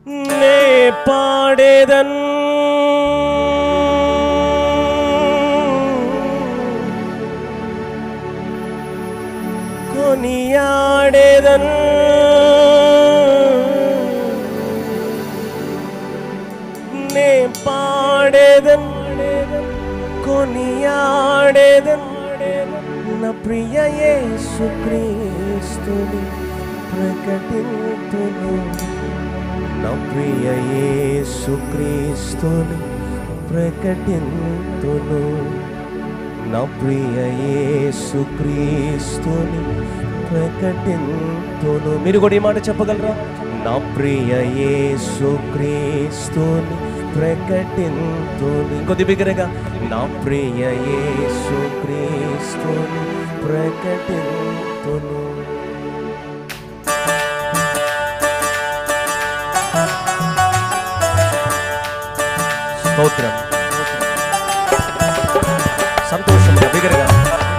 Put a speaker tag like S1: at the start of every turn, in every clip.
S1: నే పాడేదన్ కొనియాడేదన్ నే పాడేదన్ కొనియాడేదన్ నా ప్రియ యేసుక్రీస్తుని ప్రకటింతును నా ప్రియ యేసుక్రీస్తుని ప్రకటింతును నా ప్రియ యేసుక్రీస్తుని ప్రకటింతును మీరు కూడా ఈ మాట చెప్పగలరా నా ప్రియ యేసుక్రీస్తుని ప్రకటింతును ఇంకొద్ది బిగ్గరగా నా ప్రియ యేసుక్రీస్తుని ప్రకటింతును స్తోత్రం సంతోషంగా బిగరగా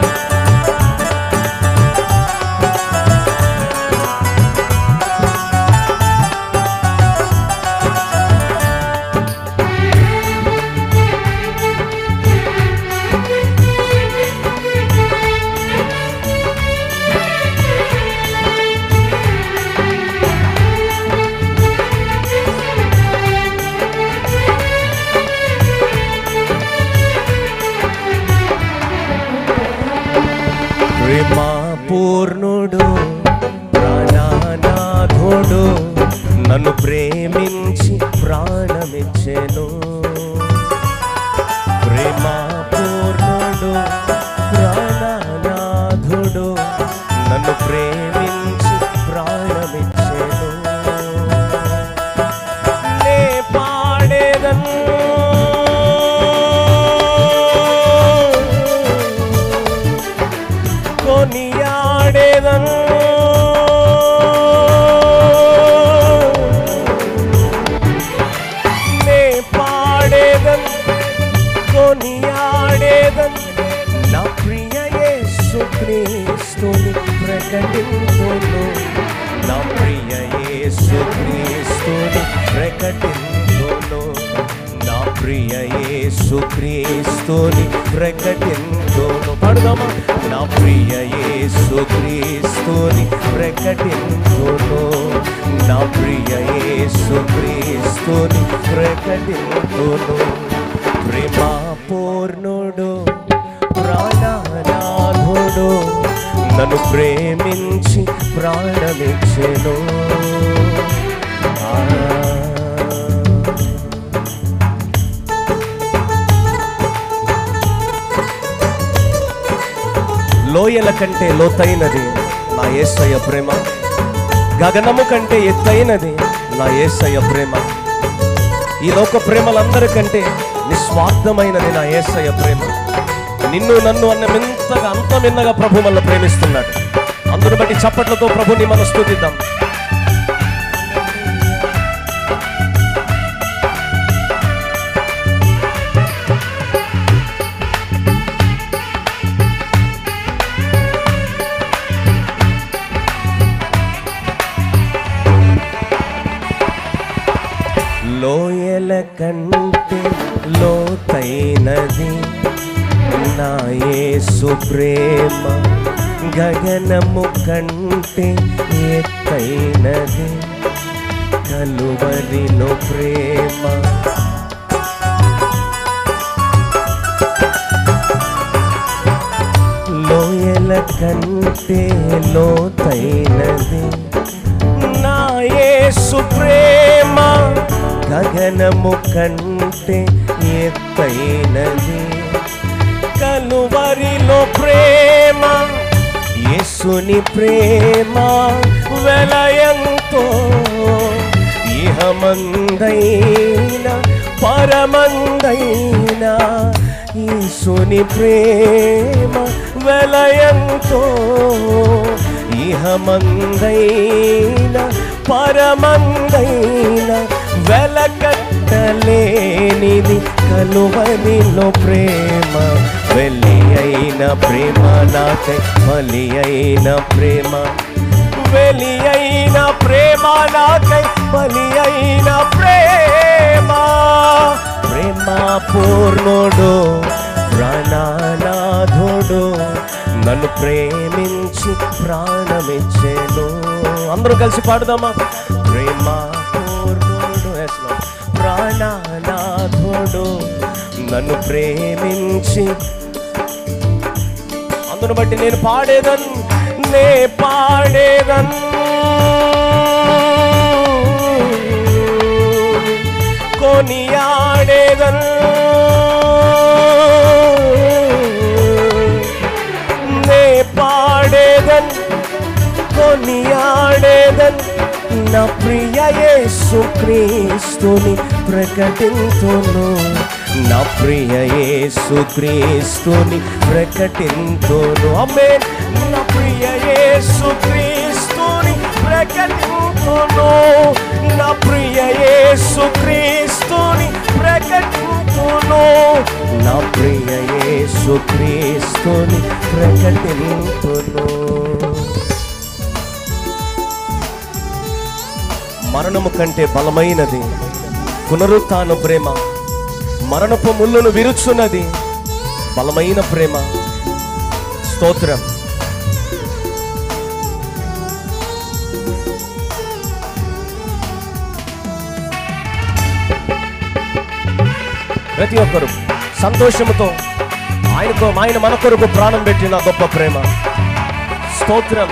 S1: ప్రేమ పూర్ణుడు ప్రాణనాథుడు నన్ను ప్రేమించి ప్రాణమిచ్చెను ప్రేమ పూర్ణుడు ప్రాణనాథుడు నన్ను ప్రేమించి ప్రాణమిచ్చెను నే పాడేదను కొనియాడేదను నే పాడేదను కొనియాడేదను నా ప్రియ యేసుక్రీస్తుని ప్రకటించును నా ప్రియ యేసుక్రీస్తుని ప్రకటించును నా ప్రియ యేసుక్రీస్తుని ప్రకటించును పాడుదామా నా ప్రియ యేసుక్రీస్తుని ప్రకటించును నా ప్రియ యేసుక్రీస్తుని ప్రకటించును ప్రేమ పూర్ణుడు ప్రాణనాథుడు నన్ను ప్రేమించి ప్రాణమిచ్చెను ఆ లోయల కంటే లోతైనది నా యేసయ్య ప్రేమ గగనము కంటే ఎత్తైనది నా యేసయ్య ప్రేమ ఈ లోక ప్రేమలందరికంటే నిస్వార్థమైనది నా యేసయ్య ప్రేమ నిన్ను నన్ను అన్న మింతగా అంత మిన్నగా ప్రభు మనల్ని ప్రేమిస్తున్నాడు అందును బట్టి చప్పట్లతో ప్రభుని మనం స్తుతిద్దాం లోయల కంటే లోతైనది నా యేసు ప్రేమ గగనము కంటే ఎత్తైనది కలువరిలో ప్రేమ లోయల కంటే లోతైనది నా యేసు ప్రేమ గగనము కంటే ఎత్తైనది కలువరిలో ప్రేమ యేసుని ప్రేమ వెలయంతో ఇహమందైన పరమందైన యేసుని ప్రేమ వెలయంతో ఇహమందైన పరమందైన వెలకట్టలేనిది కలువనిలో ప్రేమ వెళ్ళి అయిన ప్రేమ నాకై బలి అయిన ప్రేమ వెలి అయిన ప్రేమ నాకై బలి అయిన ప్రేమ ప్రేమ పూర్ణుడు ప్రాణనాథుడు నన్ను ప్రేమించి ప్రాణమిచ్చేను అందరూ కలిసి పాడుదామా ప్రేమ పూర్ణుడు Yes, Lord. ప్రాణనాథుడు నన్ను ప్రేమించి అందును బట్టి నేను పాడేదన్ నే పాడేదన్ కొనియాడేదన్ నే పాడేదన్ కొనియాడేదన్ నా ప్రియ యేసు క్రీస్తుని ప్రకటింతును నా ప్రియ యేసు క్రీస్తుని ప్రకటింతును అమ్మే నా ప్రియ యేసు క్రీస్తుని ప్రకటింతును నా ప్రియ యేసు క్రీస్తుని ప్రకటింతును నా ప్రియ యేసు క్రీస్తుని ప్రకటింతును మరణము కంటే బలమైనది పునరుత్థాన ప్రేమ మరణపు ముళ్ళును విరుచున్నది బలమైన ప్రేమ స్తోత్రం ప్రతి ఒక్కరు సంతోషముతో ఆయనకు ఆయన మన కొరకు ప్రాణం పెట్టిన గొప్ప ప్రేమ స్తోత్రం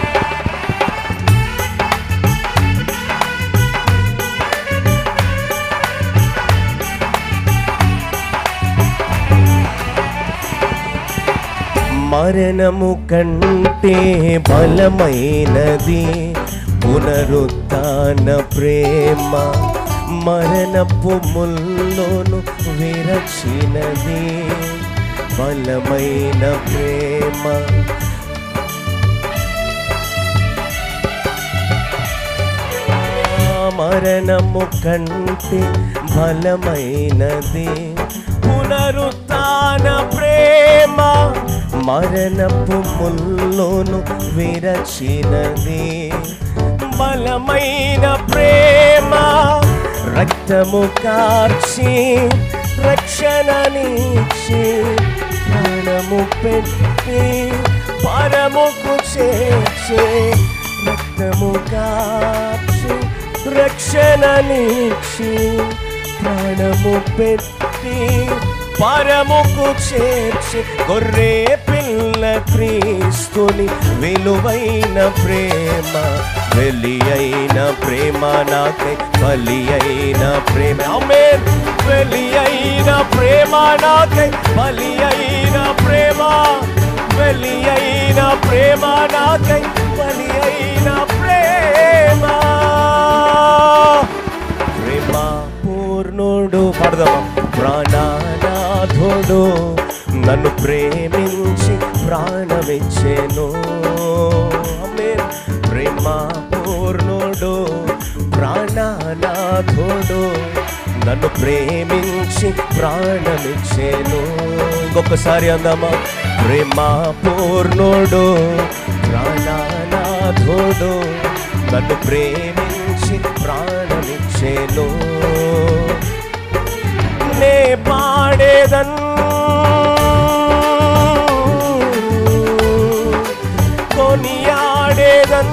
S1: మరణము కంటే బలమైనది పునరుత్న ప్రేమ మరణపు ముల్లోను విరచినది బలమైన ప్రేమ మరణము కంటే బలమైనది పునరుత్న ప్రేమ మరణపు ముల్లోను విరచినది బలమైన ప్రేమ రక్తము కార్చి రక్షణనిచ్చి ప్రాణము పెట్టి పరముకు చేర్చే రక్తము కార్చి రక్షణనిచ్చి ప్రాణము పెట్టి పరముకు చేర్చి గొర్రె పిల్ల క్రీస్తుని విలువైన ప్రేమ వెలి అయిన ప్రేమ నాకై బలి అయిన ప్రేమ ఆమేన్ వెలి అయిన ప్రేమ నాకై బలి అయిన ప్రేమ వెలి అయిన ప్రేమ నాకై బలి అయిన ప్రేమ ప్రేమ పూర్ణుడు పాడదామా ప్రాణనాథుడు నన్ను ప్రేమించి ప్రాణమిచ్చెను ఆమేన్. ప్రేమ పూర్ణుడు ప్రాణనాథుడు నన్ను ప్రేమించి ప్రాణమిచ్చెను ఇంకొకసారి అందామా ప్రేమ పూర్ణుడు ప్రాణనాథుడు నన్ను ప్రేమించి ప్రాణమిచ్చెను నే పాడేదన్ కొనియాడేదన్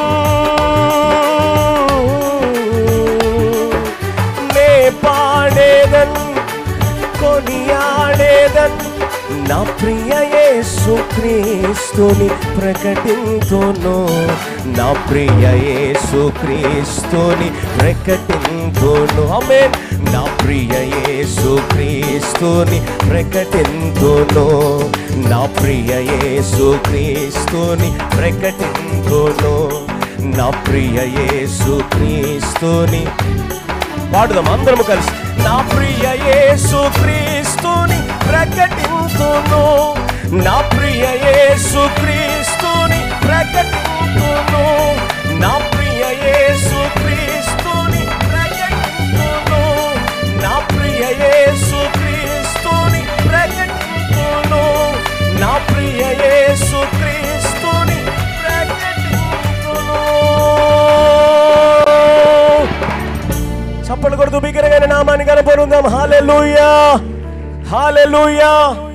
S1: నే పాడేదన్ కొనియాడేదన్ నా ప్రియ యేసు క్రీస్తుని ప్రకటింతును నా ప్రియ యేసు క్రీస్తుని ప్రకటింతును ఆమేన్ నా ప్రియ యేసు క్రీస్తుని ప్రకటింతును నా ప్రియ యేసు క్రీస్తుని ప్రకటింతును నా ప్రియ యేసు క్రీస్తుని పాడుదాం అందరము కలిసి నా ప్రియ యేసు క్రీస్తుని ప్రకటింతును నా ప్రియ యేసు క్రీస్తుని ప్రకటింతును నా ప్రియ యేసు క్రీస్తుని ప్రకటింతును నా ప్రియ యేసు క్రీస్తుని ప్రకటింతును నా ప్రియ యేసు క్రీస్తుని ప్రకటింతును హాలెలూయా హాలెలూయా